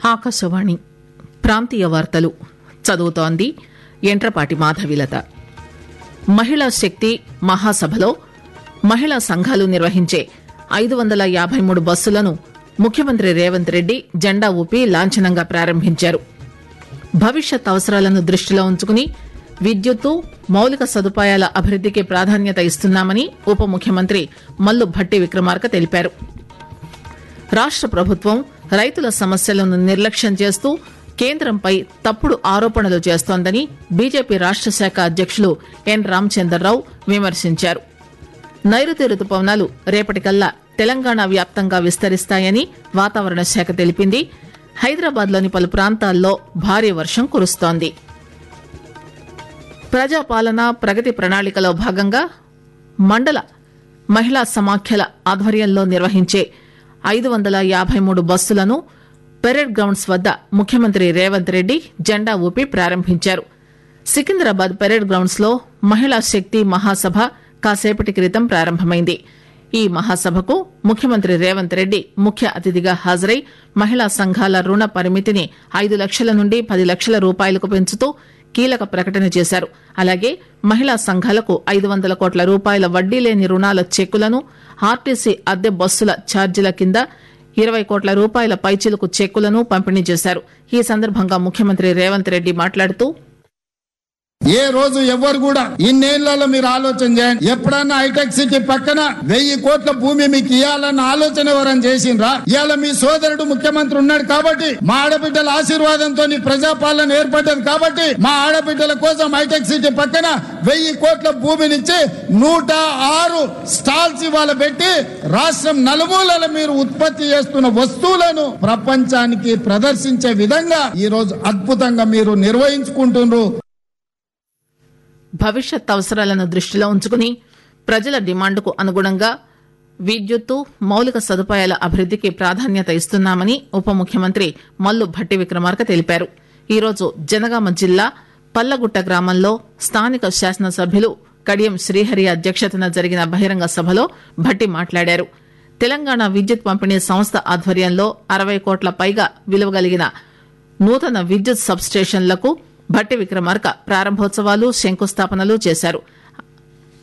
ఆకాశవాణి ప్రాంతీయ వార్తలు చదువుతోంది ఎంట్రపాటి మాధవిలత మహిళా శక్తి మహాసభలో మహిళా సంఘాలు నిర్వహించే ఐదు వందల యాభై మూడు బస్సులను ముఖ్యమంత్రి రేవంత్ రెడ్డి జెండా ఊపి లాంఛనంగా ప్రారంభించారు భవిష్యత్ అవసరాలను దృష్టిలో ఉంచుకుని విద్యుత్తు మౌలిక సదుపాయాల అభివృద్దికి ప్రాధాన్యత ఇస్తున్నామని ఉప ముఖ్యమంత్రి మల్లు భట్టి విక్రమార్క తెలిపారు రాష్ట ప్రభుత్వం రైతుల సమస్యలను నిర్లక్ష్యం చేస్తూ కేంద్రంపై తప్పుడు ఆరోపణలు చేస్తోందని బీజేపీ రాష్ట శాఖ అధ్యక్షులు ఎన్ రామచందర్రావు విమర్శించారు నైరుతి రుతుపవనాలు రేపటికల్లా తెలంగాణ వ్యాప్తంగా విస్తరిస్తాయని వాతావరణ శాఖ తెలిపింది హైదరాబాద్లోని పలు ప్రాంతాల్లో భారీ వర్షం కురుస్తోంది ప్రజాపాలన ప్రగతి ప్రణాళికలో భాగంగా మండల మహిళా సమాఖ్యల ఆధ్వర్యంలో నిర్వహించే ఐదు వందల యాభై మూడు బస్సులను పెరేడ్ గ్రౌండ్స్ వద్ద ముఖ్యమంత్రి రేవంత్ రెడ్డి జెండా ఊపి ప్రారంభించారు సికింద్రాబాద్ పెరేడ్ గ్రౌండ్స్ లో మహిళా శక్తి మహాసభ కాసేపటి క్రితం ప్రారంభమైంది ఈ మహాసభకు ముఖ్యమంత్రి రేవంత్ రెడ్డి ముఖ్య అతిథిగా హాజరై మహిళా సంఘాల రుణ పరిమితిని ఐదు లక్షల నుండి పది లక్షల రూపాయలకు పెంచుతూ కీలక ప్రకటన చేశారు అలాగే మహిళా సంఘాలకు ఐదు వందల కోట్ల రూపాయల వడ్డీ లేని రుణాల చెక్కులను ఆర్టీసీ అద్దె బస్సుల ఛార్జీల కింద ఇరవై కోట్ల రూపాయల పైచిలుకు చెక్కులను పంపిణీ చేశారు ఈ సందర్భంగా ముఖ్యమంత్రి రేవంత్ రెడ్డి మాట్లాడుతూ ఏ రోజు ఎవరు కూడా ఇన్నేళ్లలో మీరు ఆలోచన చేయండి ఎప్పుడన్నా హైటెక్ సిటీ పక్కన వెయ్యి కోట్ల భూమి మీకు ఇవ్వాలన్న ఆలోచన ఎవరైనా చేసిండ్రా ఇవాళ మీ సోదరుడు ముఖ్యమంత్రి ఉన్నాడు కాబట్టి మా ఆడబిడ్డల ఆశీర్వాదంతో ప్రజాపాలన ఏర్పడ్డది కాబట్టి మా ఆడబిడ్డల కోసం హైటెక్ సిటీ పక్కన వెయ్యి కోట్ల భూమినిచ్చి నూట ఆరు స్టాల్స్ ఇవాళ పెట్టి రాష్ట్రం నలుమూలల మీరు ఉత్పత్తి చేస్తున్న వస్తువులను ప్రపంచానికి ప్రదర్శించే విధంగా ఈ రోజు అద్భుతంగా మీరు నిర్వహించుకుంటున్నారు భవిష్యత్ అవసరాలను దృష్టిలో ఉంచుకుని ప్రజల డిమాండ్కు అనుగుణంగా విద్యుత్తు మౌలిక సదుపాయాల అభివృద్దికి ప్రాధాన్యత ఇస్తున్నామని ఉప ముఖ్యమంత్రి మల్లు భట్టి విక్రమార్క తెలిపారు ఈరోజు జనగామ జిల్లా పల్లగుట్ట గ్రామంలో స్థానిక శాసనసభ్యులు కడియం శ్రీహరి అధ్యక్షతన జరిగిన బహిరంగ సభలో భట్టి మాట్లాడారు తెలంగాణ విద్యుత్ పంపిణీ సంస్థ ఆధ్వర్యంలో అరవై కోట్ల పైగా విలువ కలిగిన నూతన విద్యుత్ సబ్ స్టేషన్లకు భట్టి విక్రమార్క ప్రారంభోత్సవాలు శంకుస్థాపనలు చేశారు